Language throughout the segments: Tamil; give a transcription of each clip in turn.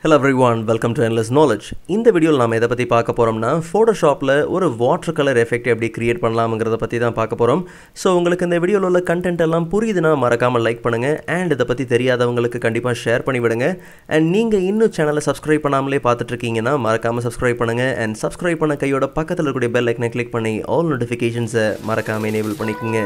hello everyone welcome to endless knowledge இந்த வீடியோவில் நாம் எதை பற்றி பார்க்க போகிறோம்னா ஃபோட்டோஷாப்பில் ஒரு வாட்டர் கலர் எஃபெக்ட் எப்படி கிரியேட் பண்ணலாம்ங்கிறத பற்றி தான் பார்க்க போகிறோம் ஸோ உங்களுக்கு இந்த வீடியோவில் உள்ள கண்டென்ட் எல்லாம் புரியுதுன்னா மறக்காமல் லைக் பண்ணுங்கள் அண்ட் இதை பற்றி தெரியாதவங்களுக்கு கண்டிப்பாக ஷேர் பண்ணி விடுங்க அண்ட் நீங்கள் இன்னும் சேனலை சப்ஸ்கிரைப் பண்ணாமலே பார்த்துட்டு இருக்கீங்கன்னா மறக்காமல் சப்ஸ்கிரைப் பண்ணுங்கள் அண்ட் சப்ஸ்கிரைப் பண்ண கையோட பக்கத்தில் இருக்கக்கூடிய பெல் ஐக்கனை கிளிக் பண்ணி ஆல் நோட்டிஃபிகேஷன்ஸை மறக்காமல் எனேபிள் பண்ணிக்கோங்க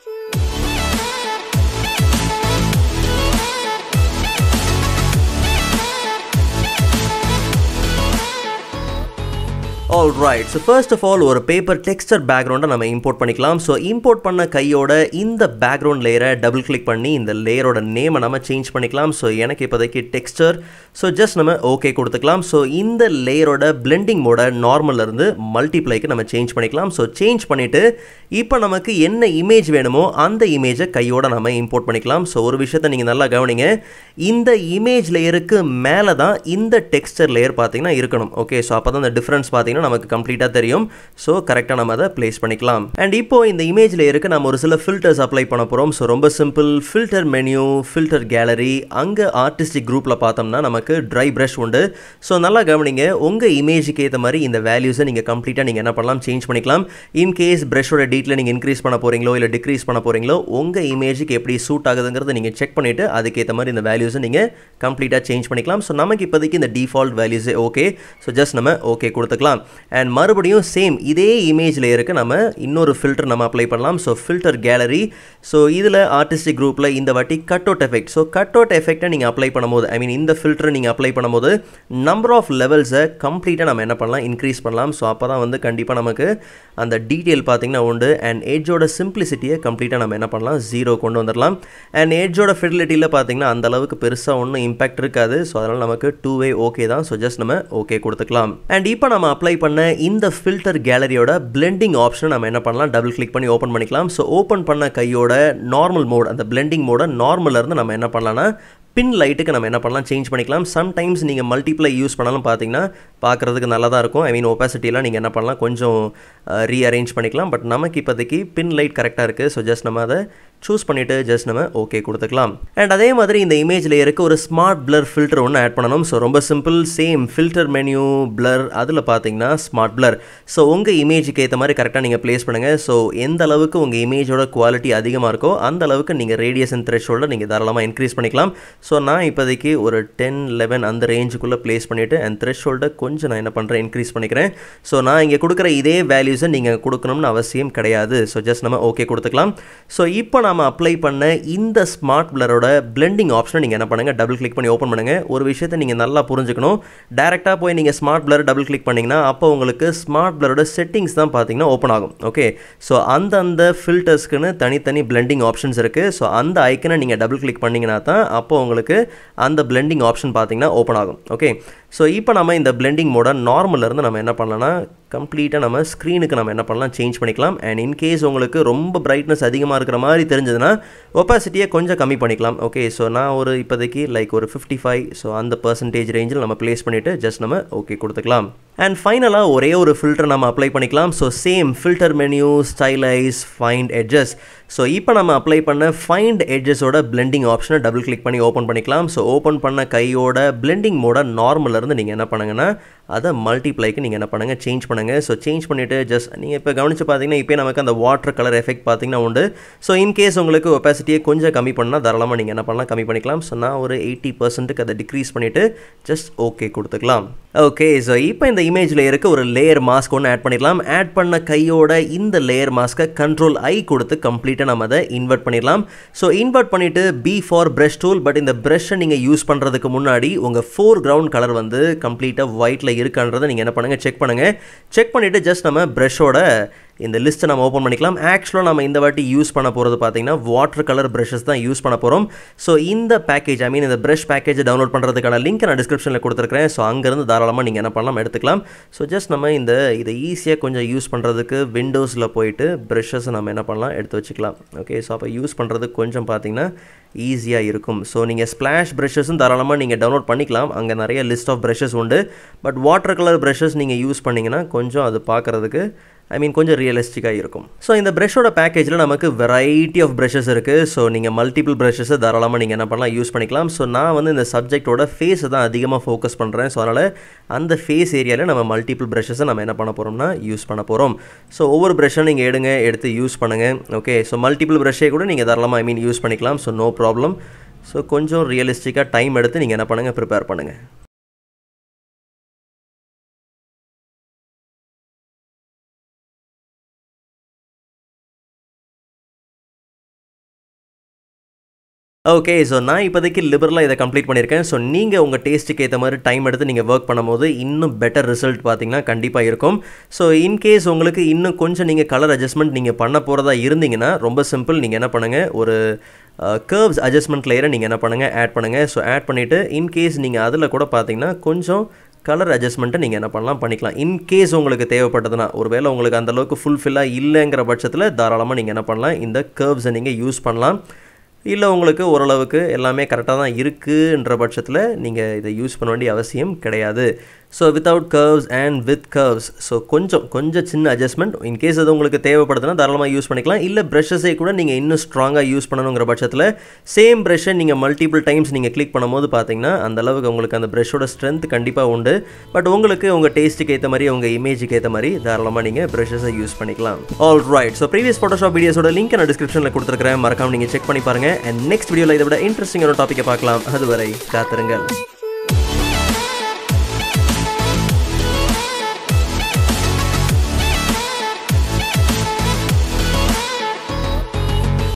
all right so first of all ஒரு பேப்பர் டெக்ஸ்டர் பேக்ரவுண்டை நம்ம இம்போர்ட் பண்ணிக்கலாம் ஸோ இம்போர்ட் பண்ண கையோட இந்த பேக்ரவுண்ட் லேயரை டபுள் கிளிக் பண்ணி இந்த லேயரோட நேமை நம்ம சேஞ்ச் பண்ணிக்கலாம் ஸோ எனக்கு இப்போதைக்கு டெக்ஸ்டர் ஸோ ஜஸ்ட் நம்ம ஓகே கொடுத்துக்கலாம் ஸோ இந்த லேயரோட பிளெண்டிங் மோட நார்மல்லேருந்து மல்டிப்ளைக்கு நம்ம சேஞ்ச் பண்ணிக்கலாம் ஸோ சேஞ்ச் பண்ணிவிட்டு இப்போ நமக்கு என்ன இமேஜ் வேணுமோ அந்த இமேஜை கையோட நம்ம இம்போர்ட் பண்ணிக்கலாம் ஸோ ஒரு விஷயத்தை நீங்கள் நல்லா கவனிங்க இந்த இமேஜ் லேயருக்கு மேலே தான் இந்த டெக்ஸ்டர் லேயர் பார்த்தீங்கன்னா இருக்கணும் ஓகே ஸோ அப்போ தான் இந்த டிஃப்ரென்ஸ் பார்த்தீங்கன்னா நமக்கு கம்ப்ளீட்டாக தெரியும் ஸோ கரெக்டாக நம்ம அதை ப்ளேஸ் பண்ணிக்கலாம் அண்ட் இப்போ இந்த இமேஜ் லேயருக்கு நம்ம ஒரு சில ஃபில்டர்ஸ் அப்ளை பண்ண போகிறோம் ஸோ ரொம்ப simple filter menu filter gallery அங்கே ஆர்டிஸ்டிக் குரூப்பில் பார்த்தோம்னா நமக்கு ட்ரை ப்ரஷ் உண்டு ஸோ நல்லா கவனிங்க உங்கள் இமேஜுக்கு ஏற்ற மாதிரி இந்த வேல்யூஸை நீங்கள் கம்ப்ளீட்டாக நீங்கள் என்ன பண்ணலாம் சேஞ்ச் பண்ணிக்கலாம் இன் கேஸ் ப்ரஷோட டீட்டில் நீங்கள் இன்க்ரீஸ் பண்ண போகிறீங்களோ இல்லை டிக்ரீஸ் பண்ண போகிறீங்களோ உங்கள் இமேஜுக்கு எப்படி சூட் ஆகுதுங்கிறத நீங்கள் செக் பண்ணிவிட்டு அதுக்கேற்ற மாதிரி இந்த வேல்யூஸை நீங்கள் கம்ப்ளீட்டாக சேஞ்ச் பண்ணிக்கலாம் ஸோ நமக்கு இப்போதைக்கு இந்த டிஃபால்ட் வேல்யூஸே ஓகே ஸோ ஜஸ்ட் நம்ம ஓகே கொடுத்துக்கலாம் அண்ட் மறுபடியும் சேம் இதே இமேஜ் லேயருக்கு நம்ம இன்னொரு ஃபில்டர் நம்ம அப்ளை பண்ணலாம் ஸோ ஃபில்டர் கேலரி ஸோ இதில் ஆர்டிஸ்டிக் குரூப்பில் இந்த வாட்டி cut out effect so cut out எஃபெக்ட்டை நீங்கள் அப்ளை பண்ணும்போது ஐ மீன் இந்த ஃபில்டரை நீங்கள் அப்ளை பண்ணும்போது நம்பர் ஆஃப் லெவல்ஸை கம்ப்ளீட்டாக நம்ம என்ன பண்ணலாம் இன்க்ரீஸ் பண்ணலாம் ஸோ அப்போ தான் வந்து கண்டிப்பாக நமக்கு அந்த டீட்டெயில் பார்த்திங்கன்னா உண்டு அண்ட் ஏஜோட சிம்பிளிசிட்டியை கம்ப்ளீட்டாக நம்ம என்ன பண்ணலாம் ஜீரோ கொண்டு வந்துடலாம் அண்ட் ஏஜோட ஃபிடிலிட்டியில் பார்த்திங்கன்னா அந்த அளவுக்கு பெருசாக ஒன்றும் இம்பாக்ட் இருக்காது ஸோ அதனால் நமக்கு டூ வே ஓகே தான் ஸோ ஜஸ்ட் நம்ம ஓகே கொடுத்துக்கலாம் அண்ட் இப்போ நம்ம அப்ளை பண்ண இந்த ஃபில்டர் கேலரியோட பிளெண்டிங் ஆப்ஷன் நம்ம என்ன பண்ணலாம் டபுள் கிளிக் பண்ணி ஓப்பன் பண்ணிக்கலாம் ஸோ ஓப்பன் பண்ண கையோட நார்மல் மோட் அந்த பிளெண்டிங் மோட நார்மலில் இருந்து நம்ம என்ன பண்ணலாம்னா பின் லைட்டுக்கு நம்ம என்ன பண்ணலாம் சேஞ்ச் பண்ணிக்கலாம் சம்டைம்ஸ் நீங்கள் மல்டிப்ளை யூஸ் பண்ணாலும் பார்த்தீங்கன்னா பார்க்குறதுக்கு நல்லா தான் இருக்கும் ஐ மீன் ஒப்பாசிட்டிலாம் நீங்கள் என்ன பண்ணலாம் கொஞ்சம் ரீஅரேஞ்ச் பண்ணிக்கலாம் பட் நமக்கு இப்போதைக்கு பின் லைட் கரெக்டாக இருக்குது ஸோ ஜஸ்ட் நம்ம அதை சூஸ் பண்ணிவிட்டு ஜஸ்ட் நம்ம ஓகே கொடுத்துக்கலாம் அண்ட் அதே மாதிரி இந்த இமேஜ் லேயருக்கு ஒரு ஸ்மார்ட் பிளர் ஃபில்டர் ஒன்று ஆட் பண்ணணும் ஸோ ரொம்ப simple same filter menu blur அதில் பார்த்தீங்கன்னா ஸ்மார்ட் பிளர் ஸோ உங்கள் இமேஜுக்கு ஏற்ற மாதிரி கரெக்டாக நீங்கள் ப்ளேஸ் பண்ணுங்கள் ஸோ எந்த அளவுக்கு உங்கள் இமேஜோட குவாலிட்டி அதிகமாக இருக்கோ அந்த அளவுக்கு நீங்கள் ரேடியேஷன் த்ரெஷோல்ட நீங்கள் தாராளமாக இன்க்ரீஸ் பண்ணிக்கலாம் ஸோ நான் இப்போதைக்கு ஒரு டென் லெவன் அந்த ரேஞ்சுக்குள்ளே ப்ளேஸ் பண்ணிவிட்டு அண்ட் த்ரெஷோல்ட கொஞ்சம் நான் என்ன பண்ணுறேன் இன்க்ரீஸ் பண்ணிக்கிறேன் ஸோ நான் இங்கே கொடுக்குற இதே வேல்யூஸை நீங்கள் கொடுக்கணும்னு அவசியம் கிடையாது ஸோ ஜஸ்ட் நம்ம ஓகே கொடுத்துக்கலாம் ஸோ இப்போ நம்ம அப்ளை பண்ண இந்த ஸ்மார்ட் பிளரோட பிளெண்டிங் ஆப்ஷனை நீங்கள் என்ன பண்ணுங்கள் டபுள் கிளிக் பண்ணி ஓப்பன் பண்ணுங்கள் ஒரு விஷயத்தை நீங்கள் நல்லா புரிஞ்சுக்கணும் டேரெக்டாக போய் நீங்கள் ஸ்மார்ட் பிளர் டபுள் கிளிக் பண்ணிங்கன்னா அப்போ உங்களுக்கு ஸ்மார்ட் பிளரோட செட்டிங்ஸ் தான் பார்த்தீங்கன்னா ஓப்பன் ஆகும் ஓகே ஸோ அந்தந்த ஃபில்டர்ஸ்க்குன்னு தனித்தனி பிளெண்டிங் ஆப்ஷன்ஸ் இருக்குது ஸோ அந்த ஐக்கனை நீங்கள் டபுள் கிளிக் பண்ணிங்கன்னா தான் அப்போ உங்களுக்கு அந்த பிளெண்டிங் ஆப்ஷன் பார்த்தீங்கன்னா ஓப்பன் ஆகும் ஓகே ஸோ இப்போ நம்ம இந்த பிளெண்டிங் மோட நார்மலேருந்து நம்ம என்ன பண்ணலாம்னா கம்ப்ளீட்டாக நம்ம ஸ்க்ரீனுக்கு நம்ம என்ன பண்ணலாம் சேஞ்ச் பண்ணிக்கலாம் அண்ட் இன்கேஸ் உங்களுக்கு ரொம்ப பிரைட்னஸ் அதிகமாக இருக்கிற மாதிரி தெரிஞ்சதுன்னா ஒப்பாசிட்டியை கொஞ்சம் கம்மி பண்ணிக்கலாம் ஓகே ஸோ நான் ஒரு இப்போதைக்கு லைக் ஒரு ஃபிஃப்டி ஃபைவ் ஸோ அந்த பர்சன்டேஜ் ரேஞ்சில் நம்ம ப்ளேஸ் பண்ணிவிட்டு ஜஸ்ட் நம்ம ஓகே கொடுத்துக்கலாம் அண்ட் ஃபைனலாக ஒரே ஒரு ஃபில்டர் நம்ம அப்ளை பண்ணிக்கலாம் so same filter menu stylize find edges so இப்போ நம்ம அப்ளை பண்ண ஃபைண்ட் எட்ஜஸோட பிளெண்டிங் ஆப்ஷனை டபுள் கிளிக் பண்ணி ஓப்பன் பண்ணிக்கலாம் ஸோ ஓப்பன் பண்ண கையோட பிளெண்டிங் மோட நார்மலேருந்து நீங்கள் என்ன பண்ணுங்கன்னா அதை மல்டிப்ளைக்கு நீங்கள் என்ன பண்ணுங்கள் சேஞ்ச் பண்ணுங்கள் ஸோ சேஞ்ச் பண்ணிவிட்டு ஜஸ்ட் நீங்கள் இப்போ கவனித்து பார்த்தீங்கன்னா இப்போ நமக்கு அந்த வாட்டர் கலர் எஃபெக்ட் பார்த்தீங்கன்னா உண்டு ஸோ இன்கேஸ் உங்களுக்கு ஒப்பாசிட்டியை கொஞ்சம் கம்மி பண்ணால் தாராளமாக நீங்கள் என்ன பண்ணலாம் கம்மி பண்ணிக்கலாம் ஸோ நான் ஒரு எயிட்டி பர்சன்ட்டுக்கு அதை டிக்ரீஸ் பண்ணிவிட்டு ஜஸ்ட் ஓகே கொடுத்துக்கலாம் ஓகே ஸோ இப்போ இந்த இமேஜில் இருக்க ஒரு லேயர் மாஸ்க் ஒன்று ஆட் பண்ணிடலாம் ஆட் பண்ண கையோட இந்த லேயர் மாஸ்க்கை கண்ட்ரோல் ஐ கொடுத்து கம்ப்ளீட்டாக நம்ம அதை இன்வெர்ட் பண்ணிடலாம் ஸோ இன்வெர்ட் பண்ணிவிட்டு B for brush tool but இந்த ப்ரஷ்ஷை நீங்கள் யூஸ் பண்ணுறதுக்கு முன்னாடி உங்கள் ஃபோர் கிரவுண்ட் கலர் வந்து கம்ப்ளீட்டாக ஒயிட்டில் இருக்கான்றதை நீங்கள் என்ன பண்ணுங்கள் செக் பண்ணுங்கள் செக் பண்ணிவிட்டு ஜஸ்ட் நம்ம ப்ரஷோட இந்த லிஸ்ட்டை நம்ம ஓப்பன் பண்ணிக்கலாம் ஆக்சுவலாக நம்ம இந்த வாட்டி யூஸ் பண்ண போகிறது பார்த்தீங்கன்னா வாட்டர் கலர் ப்ரஷஸ் தான் யூஸ் பண்ண போகிறோம் ஸோ இந்த பேக்கேஜ் ஐ மீன் இந்த ப்ரஷ் பேக்கேஜை டவுன்லோட் பண்ணுறதுக்கான லிங்க் நான் டிஸ்கிரிப்ஷனில் கொடுத்துருக்கேன் ஸோ அங்கேருந்து தாராளமாக நீங்கள் என்ன பண்ணலாம் எடுத்துக்கலாம் ஸோ ஜஸ்ட் நம்ம இந்த இதை ஈஸியாக கொஞ்சம் யூஸ் பண்ணுறதுக்கு விண்டோஸில் போயிட்டு ப்ரஷஸை நம்ம என்ன பண்ணலாம் எடுத்து வச்சுக்கலாம் ஓகே ஸோ அப்போ யூஸ் பண்ணுறதுக்கு கொஞ்சம் பார்த்தீங்கன்னா ஈஸியாக இருக்கும் ஸோ நீங்கள் ஸ்ப்ளாஷ் ப்ரஷஸும் தாராளமாக நீங்கள் டவுன்லோட் பண்ணிக்கலாம் அங்கே நிறைய லிஸ்ட் ஆஃப் ப்ரஷஸ் உண்டு பட் வாட்டர் கலர் ப்ரஷஸ் நீங்கள் யூஸ் பண்ணிங்கன்னா கொஞ்சம் அது பார்க்குறதுக்கு ஐ மீன் கொஞ்சம் ரியலிஸ்டிக்காக இருக்கும் ஸோ இந்த ப்ரஷோட பேக்கேஜில் நமக்கு வெரைட்டி ஆஃப் ப்ரஷஸ் இருக்குது ஸோ நீங்கள் மல்டிபிள் ப்ரஷஸை தாராளமாக நீங்கள் என்ன பண்ணலாம் யூஸ் பண்ணிக்கலாம் ஸோ நான் வந்து இந்த சப்ஜெக்டோட ஃபேஸை தான் அதிகமாக ஃபோக்கஸ் பண்ணுறேன் ஸோ அதனால் அந்த ஃபேஸ் ஏரியாவில் நம்ம மல்டிபிள் ப்ரஷஸை நம்ம என்ன பண்ண போகிறோம்னா யூஸ் பண்ண போகிறோம் ஸோ ஒவ்வொரு ப்ரஷ்ஷை நீங்கள் எடுங்க எடுத்து யூஸ் பண்ணுங்கள் ஓகே ஸோ மல்டிபிள் ப்ரஷ்ஷே கூட நீங்கள் தாராளமாக ஐ மீன் யூஸ் பண்ணிக்கலாம் ஸோ நோ ப்ராப்ளம் ஸோ கொஞ்சம் ரியலிஸ்டிக்காக டைம் எடுத்து நீங்கள் என்ன பண்ணுங்கள் ப்ரிப்பேர் பண்ணுங்கள் ஓகே ஸோ நான் இப்போதைக்கு லிபரலாக இதை கம்ப்ளீட் பண்ணியிருக்கேன் ஸோ நீங்கள் உங்கள் டேஸ்ட்டுக்கு ஏற்ற மாதிரி டைம் எடுத்து நீங்கள் ஒர்க் பண்ணும்போது இன்னும் பெட்டர் ரிசல்ட் பார்த்தீங்கன்னா கண்டிப்பாக இருக்கும் ஸோ இன்கேஸ் உங்களுக்கு இன்னும் கொஞ்சம் நீங்கள் கலர் அட்ஜஸ்ட்மெண்ட் நீங்கள் பண்ண போகிறதா இருந்தீங்கன்னா ரொம்ப சிம்பிள் நீங்கள் என்ன பண்ணுங்கள் ஒரு கர்வ்ஸ் அட்ஜஸ்ட்மெண்ட் லேயரை நீங்கள் என்ன பண்ணுங்கள் ஆட் பண்ணுங்கள் ஸோ ஆட் பண்ணிவிட்டு இன்கேஸ் நீங்கள் அதில் கூட பார்த்தீங்கன்னா கொஞ்சம் கலர் அட்ஜஸ்ட்மெண்ட்டை நீங்கள் என்ன பண்ணலாம் பண்ணிக்கலாம் இன்கேஸ் உங்களுக்கு தேவைப்பட்டதுன்னா ஒருவேளை உங்களுக்கு அந்தளவுக்கு ஃபுல்ஃபில்லாக இல்லைங்கிற பட்சத்தில் தாராளமாக நீங்கள் என்ன பண்ணலாம் இந்த கர்வ்ஸை நீங்கள் யூஸ் பண்ணலாம் இல்லை உங்களுக்கு ஓரளவுக்கு எல்லாமே கரெக்டாக தான் இருக்குன்ற பட்சத்தில் நீங்கள் இதை யூஸ் பண்ண வேண்டிய அவசியம் கிடையாது so without curves and with curves so கொஞ்சம் கொஞ்சம் சின்ன அட்ஜஸ்ட்மெண்ட் இன்கேஸ் அது உங்களுக்கு தேவைப்படுதுன்னா தாராளமாக யூஸ் பண்ணிக்கலாம் இல்லை ப்ரஷஸை கூட நீங்கள் இன்னும் ஸ்ட்ராங்காக யூஸ் பண்ணணுங்கிற பட்சத்தில் சேம் ப்ரஷ்ஷை நீங்கள் மல்டிபிள் டைம்ஸ் நீங்கள் கிளிக் பண்ணும்போது பார்த்தீங்கன்னா அந்த அளவுக்கு உங்களுக்கு அந்த ப்ரஷோட ஸ்ட்ரென்த் கண்டிப்பாக உண்டு பட் உங்களுக்கு உங்கள் டேஸ்ட்டுக்கு ஏற்ற மாதிரி உங்கள் இமேஜுக்கு ஏற்ற மாதிரி தாராளமாக நீங்கள் ப்ரஷஸை யூஸ் பண்ணிக்கலாம் all right so previous Photoshop வீடியோஸோட லிங்க் நான் டிஸ்கிரிப்ஷனில் கொடுத்துருக்கிறேன் மறக்காம நீங்கள் செக் பண்ணி பாருங்கள் அண்ட் நெக்ஸ்ட் வீடியோவில் இதை விட இன்ட்ரெஸ்டிங்கான டாப்பிக்கை பார்க்கலாம் அதுவரை காத்திருங்கள்